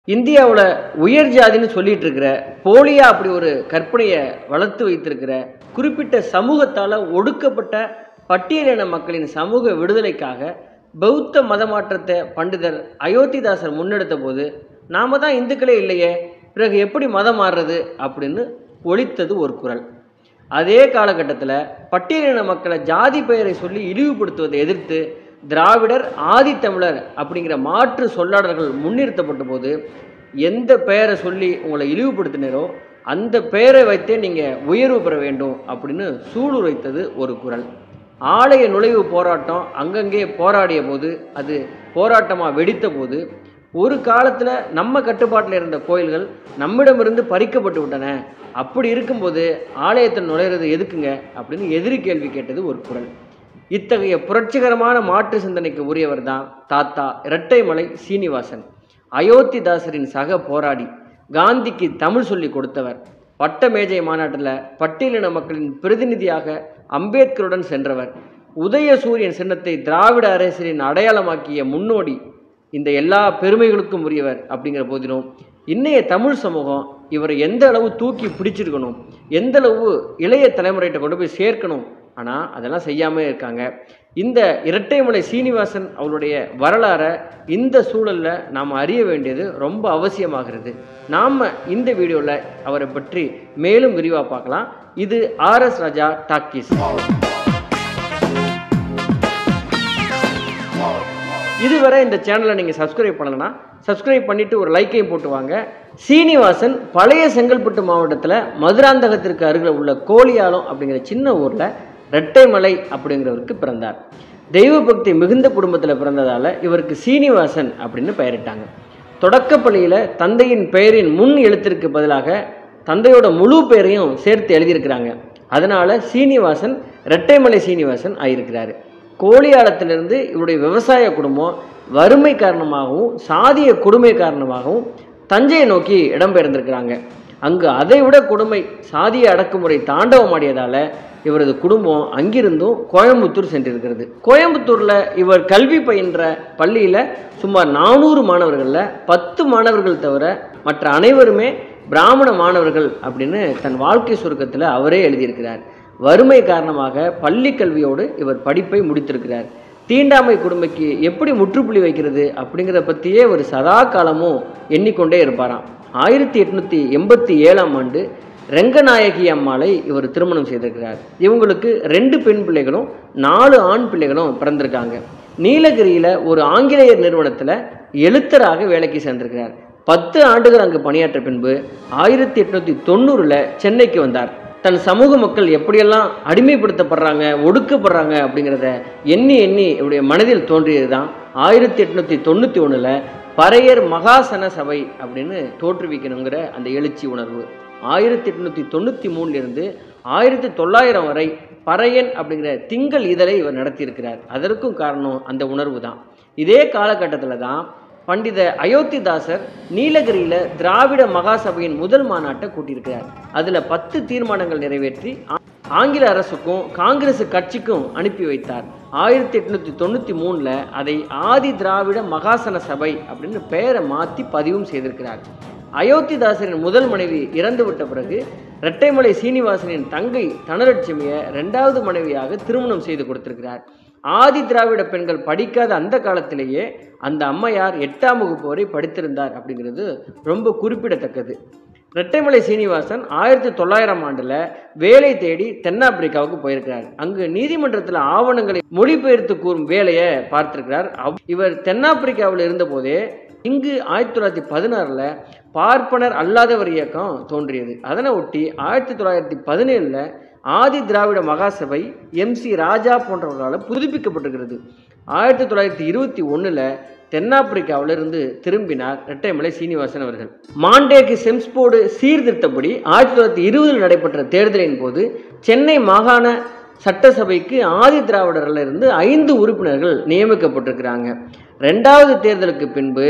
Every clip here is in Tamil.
இந்தியாவில் உயர் ஜாதின்னு சொல்லிட்டு இருக்கிற போலியா அப்படி ஒரு கற்பனையை வளர்த்து வைத்திருக்கிற குறிப்பிட்ட சமூகத்தால் ஒடுக்கப்பட்ட பட்டியலின மக்களின் சமூக விடுதலைக்காக பௌத்த மதமாற்றத்தை பண்டிதர் அயோத்திதாசர் முன்னெடுத்த போது நாம தான் இந்துக்களே இல்லையே பிறகு எப்படி மதம் மாறுறது அப்படின்னு ஒழித்தது ஒரு குரல் அதே காலகட்டத்தில் பட்டியலின மக்களை ஜாதி பெயரை சொல்லி இழிவுபடுத்துவதை எதிர்த்து திராவிடர் ஆதித்தமிழர் அப்படிங்கிற மாற்று சொல்லாடல்கள் முன்னிறுத்தப்பட்ட போது எந்த பெயரை சொல்லி உங்களை இழிவுபடுத்தினரோ அந்த பெயரை வைத்தே நீங்கள் உயர்வு பெற வேண்டும் அப்படின்னு சூளுரைத்தது ஒரு குரல் ஆலய நுழைவு போராட்டம் அங்கங்கே போராடிய போது அது போராட்டமாக வெடித்த போது ஒரு காலத்தில் நம்ம கட்டுப்பாட்டில் இருந்த கோயில்கள் நம்மிடமிருந்து பறிக்கப்பட்டு விட்டன அப்படி இருக்கும்போது ஆலயத்தில் நுழையிறது எதுக்குங்க அப்படின்னு எதிரி கேள்வி கேட்டது ஒரு குரல் இத்தகைய புரட்சிகரமான மாற்று சிந்தனைக்கு உரியவர் தான் தாத்தா இரட்டைமலை சீனிவாசன் அயோத்திதாசரின் சக போராடி காந்திக்கு தமிழ் சொல்லி கொடுத்தவர் வட்ட மேஜை மாநாட்டில் பட்டியலின மக்களின் பிரதிநிதியாக அம்பேத்கருடன் சென்றவர் உதயசூரியன் சின்னத்தை திராவிட அரசியலின் அடையாளமாக்கிய முன்னோடி இந்த எல்லா பெருமைகளுக்கும் உரியவர் அப்படிங்கிற போதிலும் இன்னைய தமிழ் சமூகம் இவரை எந்த அளவு தூக்கி பிடிச்சிருக்கணும் எந்த அளவு இளைய தலைமுறைகிட்ட கொண்டு போய் சேர்க்கணும் ஆனால் அதெல்லாம் செய்யாமல் இருக்காங்க இந்த இரட்டைமலை சீனிவாசன் அவருடைய வரலாறை இந்த சூழலில் நாம் அறிய வேண்டியது ரொம்ப அவசியமாகிறது நாம் இந்த வீடியோவில் அவரை பற்றி மேலும் விரிவாக பார்க்கலாம் இது ஆர்எஸ் ராஜா டாக்கீஸ் இதுவரை இந்த சேனலை நீங்கள் சப்ஸ்கிரைப் பண்ணலைன்னா சப்ஸ்கிரைப் பண்ணிவிட்டு ஒரு லைக்கையும் போட்டு வாங்க சீனிவாசன் பழைய செங்கல்பட்டு மாவட்டத்தில் மதுராந்தகத்திற்கு அருகில் உள்ள கோலியாலம் அப்படிங்கிற சின்ன ஊரில் ரெட்டைமலை அப்படிங்கிறவருக்கு பிறந்தார் தெய்வ பக்தி மிகுந்த குடும்பத்தில் பிறந்ததால் இவருக்கு சீனிவாசன் அப்படின்னு பெயரிட்டாங்க தொடக்கப்பள்ளியில் தந்தையின் பெயரின் முன் எழுத்திற்கு பதிலாக தந்தையோட முழு பெயரையும் சேர்த்து எழுதியிருக்கிறாங்க அதனால் சீனிவாசன் ரெட்டைமலை சீனிவாசன் ஆகியிருக்கிறாரு கோழியாளத்திலிருந்து இவருடைய விவசாய குடும்பம் வறுமை காரணமாகவும் சாதிய கொடுமை காரணமாகவும் தஞ்சையை நோக்கி இடம்பெயர்ந்திருக்கிறாங்க அங்கு அதை விட கொடுமை சாதிய அடக்குமுறை தாண்டவமாடியதால் இவரது குடும்பம் அங்கிருந்தும் கோயம்புத்தூர் சென்றிருக்கிறது கோயம்புத்தூரில் இவர் கல்வி பயின்ற பள்ளியில் சுமார் நானூறு மாணவர்களில் பத்து மாணவர்கள் தவிர மற்ற அனைவருமே பிராமண மாணவர்கள் அப்படின்னு தன் வாழ்க்கை சுருக்கத்தில் அவரே எழுதியிருக்கிறார் வறுமை காரணமாக பள்ளி கல்வியோடு இவர் படிப்பை முடித்திருக்கிறார் தீண்டாமை கொடுமைக்கு எப்படி முற்றுப்புள்ளி வைக்கிறது அப்படிங்கிறத பற்றியே ஒரு சதா காலமும் எண்ணிக்கொண்டே இருப்பாராம் ஆயிரத்தி எட்நூற்றி எண்பத்தி ஏழாம் ஆண்டு ரெங்கநாயகி அம்மாளை இவர் திருமணம் செய்திருக்கிறார் இவங்களுக்கு ரெண்டு பெண் பிள்ளைகளும் நாலு ஆண் பிள்ளைகளும் பிறந்திருக்காங்க நீலகிரியில் ஒரு ஆங்கிலேயர் நிறுவனத்தில் எழுத்தராக வேலைக்கு சேர்ந்திருக்கிறார் பத்து ஆண்டுகள் அங்கு பணியாற்ற பின்பு ஆயிரத்தி எட்நூற்றி தொண்ணூறில் சென்னைக்கு வந்தார் தன் சமூக மக்கள் எப்படியெல்லாம் அடிமைப்படுத்தப்படுறாங்க ஒடுக்கப்படுறாங்க அப்படிங்கிறத எண்ணி எண்ணி இவருடைய மனதில் தோன்றியது தான் ஆயிரத்தி எட்நூற்றி தொண்ணூற்றி ஒன்றில் பறையர் மகாசன சபை அப்படின்னு தோற்றுவிக்கணுங்கிற அந்த எழுச்சி உணர்வு ஆயிரத்தி எட்நூற்றி தொண்ணூற்றி மூணுலேருந்து ஆயிரத்தி தொள்ளாயிரம் வரை பறையன் அப்படிங்கிற திங்கள் இதழை இவர் நடத்தியிருக்கிறார் அதற்கும் காரணம் அந்த உணர்வு தான் இதே காலகட்டத்தில் தான் பண்டித அயோத்திதாசர் நீலகிரியில் திராவிட மகாசபையின் முதல் மாநாட்டை கூட்டியிருக்கிறார் அதில் பத்து தீர்மானங்கள் நிறைவேற்றி ஆங்கில அரசுக்கும் காங்கிரஸ் கட்சிக்கும் அனுப்பி வைத்தார் ஆயிரத்தி எட்நூற்றி தொண்ணூற்றி மூணில் அதை ஆதி திராவிட மகாசன சபை அப்படின்னு பெயரை மாற்றி பதிவும் செய்திருக்கிறார் அயோத்திதாசரின் முதல் மனைவி இறந்து விட்ட பிறகு இரட்டைமலை சீனிவாசனின் தங்கை தனலட்சுமியை ரெண்டாவது மனைவியாக திருமணம் செய்து கொடுத்திருக்கிறார் ஆதி திராவிட பெண்கள் படிக்காத அந்த காலத்திலேயே அந்த அம்மையார் எட்டாம் வகுப்பு வரை படித்திருந்தார் அப்படிங்கிறது ரொம்ப குறிப்பிடத்தக்கது ரெட்டைமலை சீனிவாசன் ஆயிரத்தி தொள்ளாயிரம் ஆண்டில் வேலை தேடி தென்னாப்பிரிக்காவுக்கு போயிருக்கிறார் அங்கு நீதிமன்றத்தில் ஆவணங்களை மொழிபெயர்த்து கூறும் வேலையை பார்த்திருக்கிறார் இவர் தென்னாப்பிரிக்காவில் இருந்தபோதே இங்கு ஆயிரத்தி தொள்ளாயிரத்தி பதினாறில் பார்ப்பனர் அல்லாதவர் இயக்கம் தோன்றியது அதனை ஒட்டி ஆயிரத்தி தொள்ளாயிரத்தி பதினேழில் ஆதி திராவிட மகாசபை எம் சி ராஜா போன்றவர்களால் புதுப்பிக்கப்பட்டிருக்கிறது ஆயிரத்தி தொள்ளாயிரத்தி இருபத்தி ஒன்றில் தென்னாப்பிரிக்காவிலிருந்து திரும்பினார் இரட்டைமலை சீனிவாசன் அவர்கள் மாண்டேக்கு செம்ஸ்போர்டு சீர்திருத்தப்படி ஆயிரத்தி தொள்ளாயிரத்தி இருபதில் நடைபெற்ற தேர்தலின் போது சென்னை மாகாண சட்டசபைக்கு ஆதி திராவிடரிலிருந்து ஐந்து உறுப்பினர்கள் நியமிக்கப்பட்டிருக்கிறாங்க ரெண்டாவது தேர்தலுக்கு பின்பு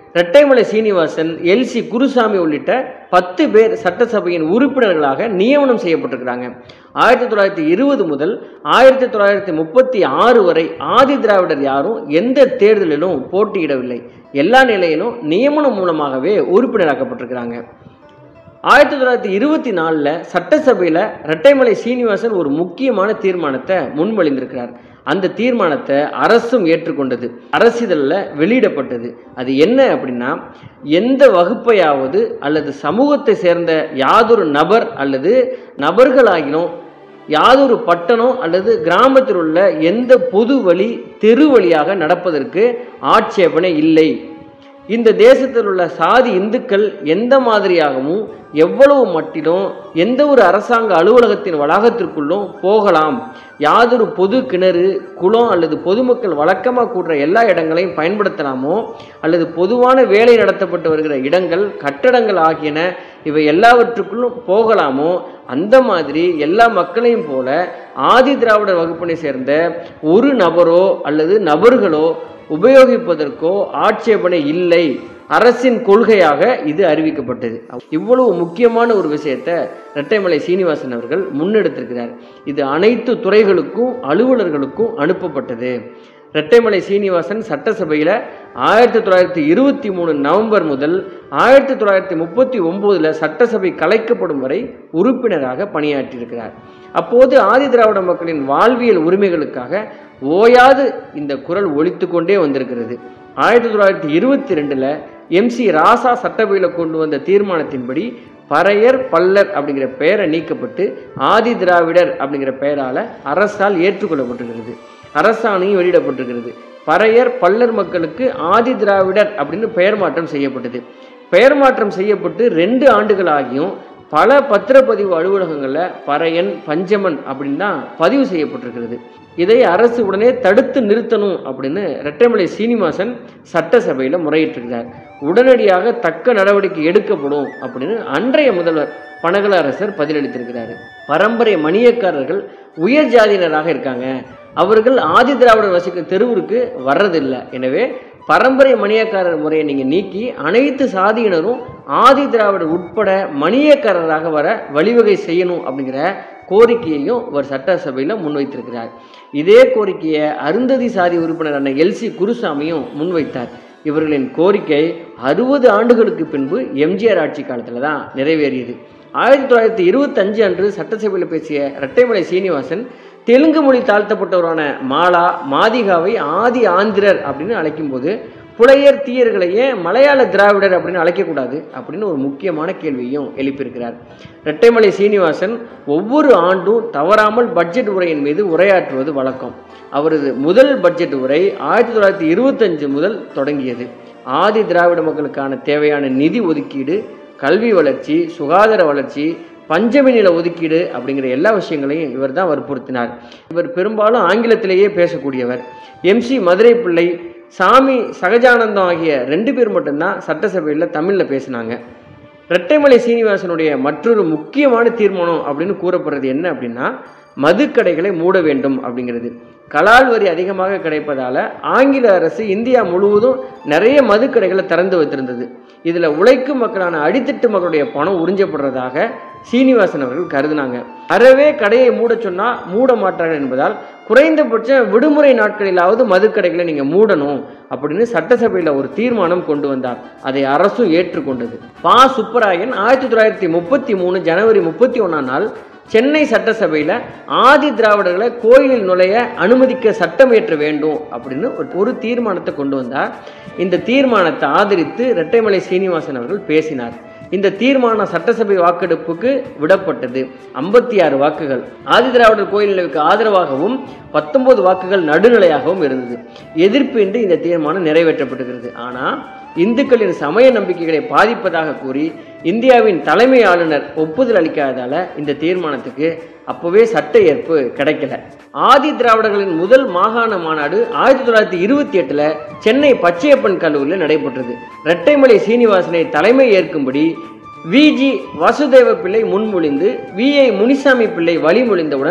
இரட்டைமலை சீனிவாசன் எல்சி குருசாமி உள்ளிட்ட பத்து பேர் சட்டசபையின் உறுப்பினர்களாக நியமனம் செய்யப்பட்டிருக்கிறாங்க ஆயிரத்தி தொள்ளாயிரத்தி இருபது முதல் ஆயிரத்தி தொள்ளாயிரத்தி முப்பத்தி ஆறு வரை ஆதி திராவிடர் யாரும் எந்த தேர்தலிலும் போட்டியிடவில்லை எல்லா நிலையிலும் நியமனம் மூலமாகவே உறுப்பினராக்கப்பட்டிருக்கிறாங்க ஆயிரத்தி தொள்ளாயிரத்தி இருபத்தி நாலில் சட்டசபையில் இரட்டைமலை சீனிவாசன் ஒரு முக்கியமான தீர்மானத்தை முன்மொழிந்திருக்கிறார் அந்த தீர்மானத்தை அரசும் ஏற்றுக்கொண்டது அரசிதழில் வெளியிடப்பட்டது அது என்ன அப்படின்னா எந்த வகுப்பையாவது அல்லது சமூகத்தை சேர்ந்த யாதொரு நபர் அல்லது நபர்களாகினோம் யாதொரு பட்டணம் அல்லது கிராமத்தில் உள்ள எந்த பொது வழி தெரு வழியாக நடப்பதற்கு ஆட்சேபனை இல்லை இந்த தேசத்தில் உள்ள சாதி இந்துக்கள் எந்த மாதிரியாகவும் எவ்வளவு மட்டிலும் எந்த ஒரு அரசாங்க அலுவலகத்தின் வளாகத்திற்குள்ளும் போகலாம் யாதொரு பொது கிணறு குளம் அல்லது பொதுமக்கள் வழக்கமாக கூடுற எல்லா இடங்களையும் பயன்படுத்தலாமோ அல்லது பொதுவான வேலை நடத்தப்பட்டு வருகிற இடங்கள் கட்டடங்கள் ஆகியன இவை எல்லாவற்றுக்குள்ளும் போகலாமோ அந்த மாதிரி எல்லா மக்களையும் போல ஆதி திராவிடர் வகுப்பினை சேர்ந்த ஒரு நபரோ அல்லது நபர்களோ உபயோகிப்பதற்கோ ஆட்சேபனை இல்லை அரசின் கொள்கையாக இது அறிவிக்கப்பட்டது இவ்வளவு முக்கியமான ஒரு விஷயத்தை இரட்டைமலை சீனிவாசன் அவர்கள் முன்னெடுத்திருக்கிறார் இது அனைத்து துறைகளுக்கும் அலுவலர்களுக்கும் அனுப்பப்பட்டது இரட்டைமலை சீனிவாசன் சட்டசபையில் ஆயிரத்தி தொள்ளாயிரத்தி இருபத்தி மூணு நவம்பர் முதல் ஆயிரத்தி தொள்ளாயிரத்தி முப்பத்தி ஒம்போதில் சட்டசபை கலைக்கப்படும் வரை உறுப்பினராக பணியாற்றியிருக்கிறார் அப்போது ஆதி திராவிட மக்களின் வாழ்வியல் உரிமைகளுக்காக ஓயாது இந்த குரல் ஒலித்து கொண்டே வந்திருக்கிறது ஆயிரத்தி தொள்ளாயிரத்தி இருபத்தி ரெண்டில் எம்சி ராசா சட்டசபையில் கொண்டு வந்த தீர்மானத்தின்படி பறையர் பல்லர் அப்படிங்கிற பெயரை நீக்கப்பட்டு ஆதி திராவிடர் அப்படிங்கிற பெயரால் அரசால் ஏற்றுக்கொள்ளப்பட்டிருக்கிறது அரசாணையும் வெளியிடப்பட்டிருக்கிறது பறையர் பல்லர் மக்களுக்கு ஆதி திராவிடர் அப்படின்னு பெயர் மாற்றம் செய்யப்பட்டது பெயர் மாற்றம் செய்யப்பட்டு ரெண்டு ஆண்டுகள் ஆகியும் பல பத்திரப்பதிவு அலுவலகங்களில் பறையன் பஞ்சமன் அப்படின்னு தான் பதிவு செய்யப்பட்டிருக்கிறது இதை அரசு உடனே தடுத்து நிறுத்தணும் அப்படின்னு ரெட்டைமலை சீனிவாசன் சட்டசபையில் முறையிட்டிருக்கிறார் உடனடியாக தக்க நடவடிக்கை எடுக்கப்படும் அப்படின்னு அன்றைய முதல்வர் பனகல அரசர் பதிலளித்திருக்கிறாரு பரம்பரை மணியக்காரர்கள் உயர் ஜாதியினராக இருக்காங்க அவர்கள் ஆதி திராவிடர் வசிக்கும் தெருவிற்கு வர்றதில்லை எனவே பரம்பரை மணியக்காரர் முறையை நீங்கள் நீக்கி அனைத்து சாதியினரும் ஆதி திராவிடர் உட்பட மணியக்காரராக வர வழிவகை செய்யணும் அப்படிங்கிற கோரிக்கையையும் அவர் சட்டசபையில் முன்வைத்திருக்கிறார் இதே கோரிக்கையை அருந்ததி சாதி உறுப்பினரான எல்சி குருசாமியும் முன்வைத்தார் இவர்களின் கோரிக்கை அறுபது ஆண்டுகளுக்கு பின்பு எம்ஜிஆர் ஆட்சி காலத்தில் தான் நிறைவேறியது ஆயிரத்தி தொள்ளாயிரத்தி இருபத்தஞ்சு அன்று சட்டசபையில் பேசிய இரட்டைமலை சீனிவாசன் தெலுங்கு மொழி தாழ்த்தப்பட்டவரான மாலா மாதிகாவை ஆதி ஆந்திரர் அப்படின்னு அழைக்கும்போது புலையர் தீயர்களையே மலையாள திராவிடர் அப்படின்னு அழைக்கக்கூடாது அப்படின்னு ஒரு முக்கியமான கேள்வியும் எழுப்பியிருக்கிறார் இரட்டைமலை சீனிவாசன் ஒவ்வொரு ஆண்டும் தவறாமல் பட்ஜெட் உரையின் மீது உரையாற்றுவது வழக்கம் அவரது முதல் பட்ஜெட் உரை ஆயிரத்தி தொள்ளாயிரத்தி இருபத்தஞ்சு முதல் தொடங்கியது ஆதி திராவிட மக்களுக்கான தேவையான நிதி ஒதுக்கீடு கல்வி வளர்ச்சி சுகாதார வளர்ச்சி பஞ்சமி நில ஒதுக்கீடு அப்படிங்கிற எல்லா விஷயங்களையும் இவர் தான் வற்புறுத்தினார் இவர் பெரும்பாலும் ஆங்கிலத்திலேயே பேசக்கூடியவர் எம்சி மதுரை பிள்ளை சாமி சகஜானந்தம் ஆகிய ரெண்டு பேர் மட்டும்தான் சட்டசபையில் தமிழில் பேசினாங்க ரெட்டைமலை சீனிவாசனுடைய மற்றொரு முக்கியமான தீர்மானம் அப்படின்னு கூறப்படுறது என்ன அப்படின்னா மதுக்கடைகளை மூட வேண்டும் அப்படிங்கிறது கலால் வரி அதிகமாக கிடைப்பதால் ஆங்கில அரசு இந்தியா முழுவதும் நிறைய மதுக்கடைகளை திறந்து வைத்திருந்தது இதில் உழைக்கும் மக்களான அடித்தட்டு மக்களுடைய பணம் உறிஞ்சப்படுறதாக சீனிவாசன் அவர்கள் கருதினாங்க அறவே கடையை மூட சொன்னால் மூட மாட்டார்கள் என்பதால் குறைந்தபட்சம் விடுமுறை நாட்களிலாவது மதுக்கடைகளை நீங்கள் மூடணும் அப்படின்னு சட்டசபையில் ஒரு தீர்மானம் கொண்டு வந்தார் அதை அரசும் ஏற்றுக்கொண்டது பா சுப்பராயன் ஆயிரத்தி தொள்ளாயிரத்தி முப்பத்தி மூணு ஜனவரி முப்பத்தி ஒன்றாம் நாள் சென்னை சட்டசபையில் ஆதி திராவிடர்களை கோயிலில் நுழைய அனுமதிக்க சட்டம் இயற்ற வேண்டும் அப்படின்னு ஒரு ஒரு தீர்மானத்தை கொண்டு வந்தார் இந்த தீர்மானத்தை ஆதரித்து இரட்டைமலை சீனிவாசன் அவர்கள் பேசினார் இந்த தீர்மானம் சட்டசபை வாக்கெடுப்புக்கு விடப்பட்டது ஐம்பத்தி ஆறு வாக்குகள் ஆதி திராவிடர் கோயில் நிலவுக்கு ஆதரவாகவும் பத்தொன்பது வாக்குகள் நடுநிலையாகவும் இருந்தது எதிர்ப்பின்றி இந்த தீர்மானம் நிறைவேற்றப்பட்டுகிறது ஆனால் இந்துக்களின் சமய நம்பிக்கைகளை பாதிப்பதாக கூறி இந்தியாவின் தலைமை ஆளுநர் ஒப்புதல் அளிக்காததால இந்த தீர்மானத்துக்கு அப்போவே சட்ட ஏற்பு கிடைக்கல ஆதி திராவிடர்களின் முதல் மாகாண மாநாடு ஆயிரத்தி தொள்ளாயிரத்தி இருபத்தி எட்டில் சென்னை பச்சையப்பன் கல்லூரியில் நடைபெற்றது இரட்டைமலை சீனிவாசனை தலைமை ஏற்கும்படி விஜி வாசுதேவ பிள்ளை முன்மொழிந்து வி ஐ முனிசாமி பிள்ளை வழிமொழிந்தவுடன்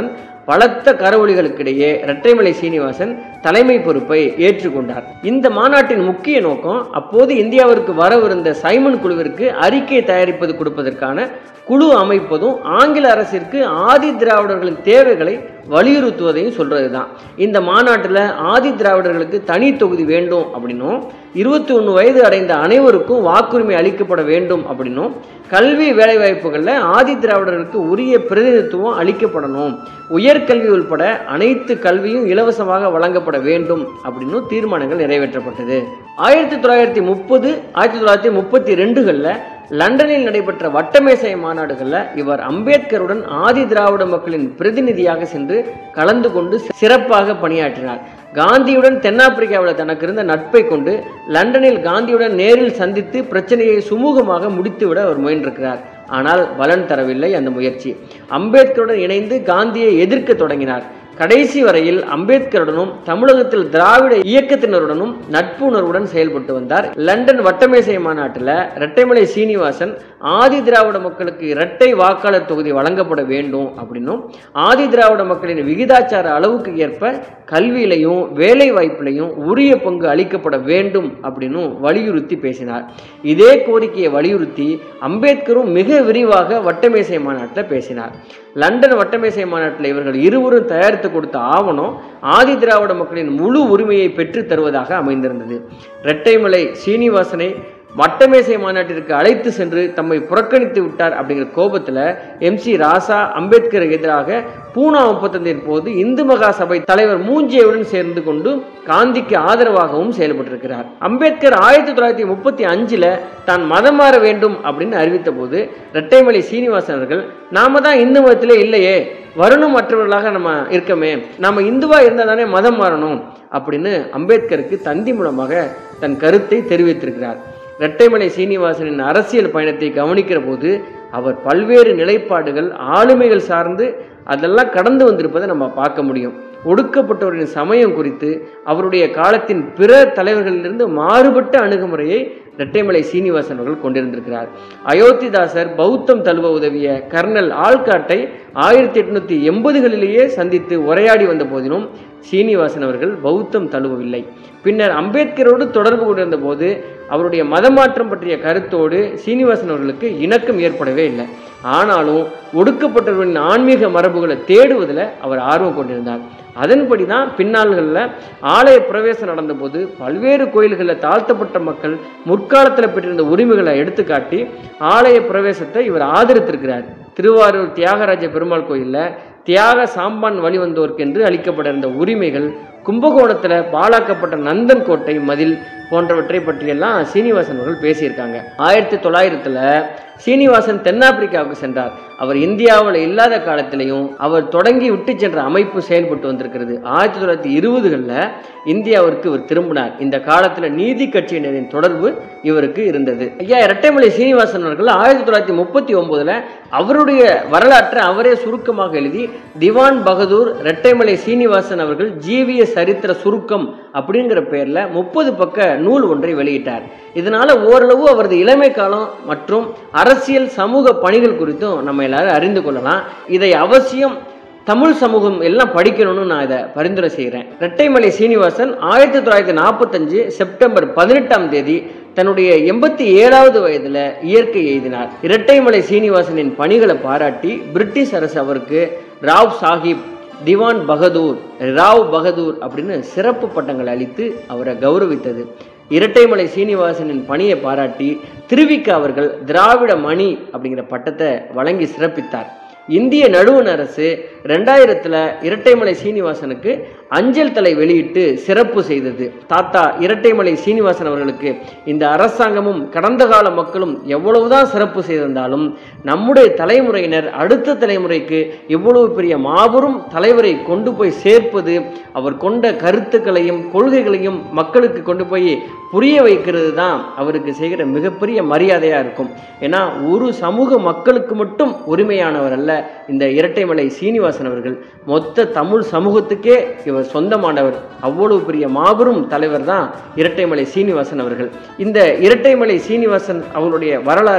பலத்த கரவொலிகளுக்கிடையே இரட்டைமலை சீனிவாசன் தலைமை பொறுப்பை ஏற்றுக்கொண்டார் இந்த மாநாட்டின் முக்கிய நோக்கம் அப்போது இந்தியாவிற்கு வரவிருந்த சைமன் குழுவிற்கு அறிக்கை தயாரிப்பது கொடுப்பதற்கான குழு அமைப்பதும் ஆங்கில அரசிற்கு ஆதி திராவிடர்களின் தேவைகளை வலியுறுத்துவதையும் சொல்றது தான் இந்த மாநாட்டில் ஆதி திராவிடர்களுக்கு தனி தொகுதி வேண்டும் அப்படின்னும் இருபத்தி ஒன்று வயது அடைந்த அனைவருக்கும் வாக்குரிமை அளிக்கப்பட வேண்டும் அப்படின்னும் கல்வி வேலைவாய்ப்புகளில் ஆதி திராவிடர்களுக்கு உரிய பிரதிநிதித்துவம் அளிக்கப்படணும் உயர்கல்வி உள்பட அனைத்து கல்வியும் இலவசமாக வழங்கப்பட வேண்டும் அப்படின்னு தீர்மானங்கள் நிறைவேற்றப்பட்டது ஆயிரத்தி தொள்ளாயிரத்தி முப்பது ஆயிரத்தி தொள்ளாயிரத்தி முப்பத்தி ரெண்டுகளில் லண்டனில் நடைபெற்ற வட்டமேசை மாநாடுகளில் இவர் அம்பேத்கருடன் ஆதி திராவிட மக்களின் பிரதிநிதியாக சென்று கலந்து கொண்டு சிறப்பாக பணியாற்றினார் காந்தியுடன் தென்னாப்பிரிக்காவில் தனக்கு இருந்த நட்பை கொண்டு லண்டனில் காந்தியுடன் நேரில் சந்தித்து பிரச்சனையை சுமூகமாக முடித்துவிட அவர் முயன்றிருக்கிறார் ஆனால் பலன் தரவில்லை அந்த முயற்சி அம்பேத்கருடன் இணைந்து காந்தியை எதிர்க்க தொடங்கினார் கடைசி வரையில் அம்பேத்கருடனும் தமிழகத்தில் திராவிட இயக்கத்தினருடனும் நட்புணர்வுடன் செயல்பட்டு வந்தார் லண்டன் வட்டமேசை மாநாட்டில் இரட்டைமலை சீனிவாசன் ஆதி திராவிட மக்களுக்கு இரட்டை வாக்காளர் தொகுதி வழங்கப்பட வேண்டும் அப்படின்னும் ஆதி திராவிட மக்களின் விகிதாச்சார அளவுக்கு ஏற்ப கல்வியிலையும் வேலை வாய்ப்பிலையும் உரிய பங்கு அளிக்கப்பட வேண்டும் அப்படின்னு வலியுறுத்தி பேசினார் இதே கோரிக்கையை வலியுறுத்தி அம்பேத்கரும் மிக விரிவாக வட்டமேசை மாநாட்டில் பேசினார் லண்டன் வட்டமேசை மாநாட்டில் இவர்கள் இருவரும் தயாரித்து கொடுத்த ஆவணம் ஆதி திராவிட மக்களின் முழு உரிமையை பெற்று தருவதாக அமைந்திருந்தது இரட்டைமலை சீனிவாசனை வட்டமேசை மாநாட்டிற்கு அழைத்து சென்று தம்மை புறக்கணித்து விட்டார் அப்படிங்கிற கோபத்தில் எம் சி ராசா அம்பேத்கருக்கு எதிராக பூனா ஒப்பந்தத்தின் போது இந்து மகா சபை தலைவர் மூஞ்சியவுடன் சேர்ந்து கொண்டு காந்திக்கு ஆதரவாகவும் செயல்பட்டிருக்கிறார் அம்பேத்கர் ஆயிரத்தி தொள்ளாயிரத்தி முப்பத்தி அஞ்சில் தான் மதம் மாற வேண்டும் அப்படின்னு அறிவித்த போது இரட்டைமலை சீனிவாசன் அவர்கள் நாம தான் இந்து மதத்திலே இல்லையே வருணம் மற்றவர்களாக நம்ம இருக்கமே நம்ம இந்துவா இருந்தால் தானே மதம் மாறணும் அப்படின்னு அம்பேத்கருக்கு தந்தி மூலமாக தன் கருத்தை தெரிவித்திருக்கிறார் இரட்டைமலை சீனிவாசனின் அரசியல் பயணத்தை கவனிக்கிற போது அவர் பல்வேறு நிலைப்பாடுகள் ஆளுமைகள் சார்ந்து அதெல்லாம் கடந்து வந்திருப்பதை நம்ம பார்க்க முடியும் ஒடுக்கப்பட்டவரின் சமயம் குறித்து அவருடைய காலத்தின் பிற தலைவர்களிலிருந்து மாறுபட்ட அணுகுமுறையை இரட்டைமலை சீனிவாசன் அவர்கள் கொண்டிருந்திருக்கிறார் அயோத்திதாசர் பௌத்தம் தழுவ உதவிய கர்னல் ஆல்காட்டை ஆயிரத்தி எட்நூத்தி எண்பதுகளிலேயே சந்தித்து உரையாடி வந்த போதிலும் சீனிவாசன் அவர்கள் பௌத்தம் தழுவவில்லை பின்னர் அம்பேத்கரோடு தொடர்பு கொண்டிருந்த போது அவருடைய மதமாற்றம் பற்றிய கருத்தோடு சீனிவாசன் அவர்களுக்கு இணக்கம் ஏற்படவே இல்லை ஆனாலும் ஒடுக்கப்பட்டவர்களின் ஆன்மீக மரபுகளை தேடுவதில் அவர் ஆர்வம் கொண்டிருந்தார் அதன்படி தான் பின்னாள்களில் ஆலய பிரவேசம் நடந்தபோது பல்வேறு கோயில்களில் தாழ்த்தப்பட்ட மக்கள் முற்காலத்தில் பெற்றிருந்த உரிமைகளை எடுத்துக்காட்டி ஆலய பிரவேசத்தை இவர் ஆதரித்திருக்கிறார் திருவாரூர் தியாகராஜ பெருமாள் கோயிலில் தியாக சாம்பான் வழிவந்தோருக்கு என்று அளிக்கப்பட இருந்த உரிமைகள் கும்பகோணத்தில் பாழாக்கப்பட்ட நந்தன் கோட்டை மதில் போன்றவற்றை பற்றியெல்லாம் சீனிவாசன் அவர்கள் பேசியிருக்காங்க ஆயிரத்தி தொள்ளாயிரத்தில் சீனிவாசன் தென்னாப்பிரிக்காவுக்கு சென்றார் அவர் இந்தியாவில் இல்லாத காலத்திலையும் அவர் தொடங்கி விட்டு சென்ற அமைப்பு செயல்பட்டு வந்திருக்கிறது ஆயிரத்தி தொள்ளாயிரத்தி இருபதுகளில் இந்தியாவிற்கு இவர் திரும்பினார் இந்த காலத்தில் நீதி கட்சியினரின் தொடர்பு இவருக்கு இருந்தது ஐயா இரட்டைமலை சீனிவாசன் அவர்கள் ஆயிரத்தி தொள்ளாயிரத்தி முப்பத்தி ஒன்பதுல அவருடைய வரலாற்றை அவரே சுருக்கமாக எழுதி திவான் பகதூர் இரட்டைமலை சீனிவாசன் அவர்கள் ஜீவிய சரித்திர சுருக்கம் அப்படிங்கிற பெயர்ல முப்பது பக்க நூல் ஒன்றை வெளியிட்டார் இதனால ஓரளவு அவரது இளமை காலம் மற்றும் அரசியல் சமூக பணிகள் குறித்தும் நம்ம எல்லாரும் அறிந்து கொள்ளலாம் இதை அவசியம் தமிழ் சமூகம் எல்லாம் படிக்கணும்னு நான் இதை பரிந்துரை செய்கிறேன் ரெட்டைமலை சீனிவாசன் ஆயிரத்தி தொள்ளாயிரத்தி நாற்பத்தஞ்சு செப்டம்பர் பதினெட்டாம் தேதி தன்னுடைய எண்பத்தி ஏழாவது வயதில் இயற்கை எய்தினார் இரட்டைமலை சீனிவாசனின் பணிகளை பாராட்டி பிரிட்டிஷ் அரசு அவருக்கு ராவ் சாஹிப் திவான் பகதூர் ராவ் பகதூர் அப்படின்னு சிறப்பு பட்டங்கள் அளித்து அவரை கௌரவித்தது இரட்டைமலை சீனிவாசனின் பணியை பாராட்டி திருவிக்க அவர்கள் திராவிட மணி அப்படிங்கிற பட்டத்தை வழங்கி சிறப்பித்தார் இந்திய நடுவண் அரசு ரெண்டாயிரத்தில் இரட்டைமலை சீனிவாசனுக்கு அஞ்சல் தலை வெளியிட்டு சிறப்பு செய்தது தாத்தா இரட்டைமலை சீனிவாசன் அவர்களுக்கு இந்த அரசாங்கமும் கடந்த கால மக்களும் எவ்வளவுதான் சிறப்பு செய்திருந்தாலும் நம்முடைய தலைமுறையினர் அடுத்த தலைமுறைக்கு இவ்வளவு பெரிய மாபெரும் தலைவரை கொண்டு போய் சேர்ப்பது அவர் கொண்ட கருத்துக்களையும் கொள்கைகளையும் மக்களுக்கு கொண்டு போய் புரிய வைக்கிறது தான் அவருக்கு செய்கிற மிகப்பெரிய மரியாதையாக இருக்கும் ஏன்னா ஒரு சமூக மக்களுக்கு மட்டும் உரிமையானவர் அல்ல இந்த இரட்டைமலை சீனிவாசன் அவர்கள் மொத்த தமிழ் சமூகத்துக்கே இவர் சொந்தமானவர் அவ்வளவு பெரிய மாபெரும் தலைவர் தான் இரட்டைமலை சீனிவாசன் அவர்கள் இந்த இரட்டைமலை சீனிவாசன் அவருடைய வரலாறை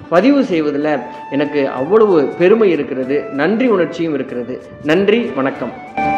பதிவு செய்வதில் எனக்கு அவ்வளவு பெருமை இருக்கிறது நன்றி உணர்ச்சியும் இருக்கிறது நன்றி வணக்கம்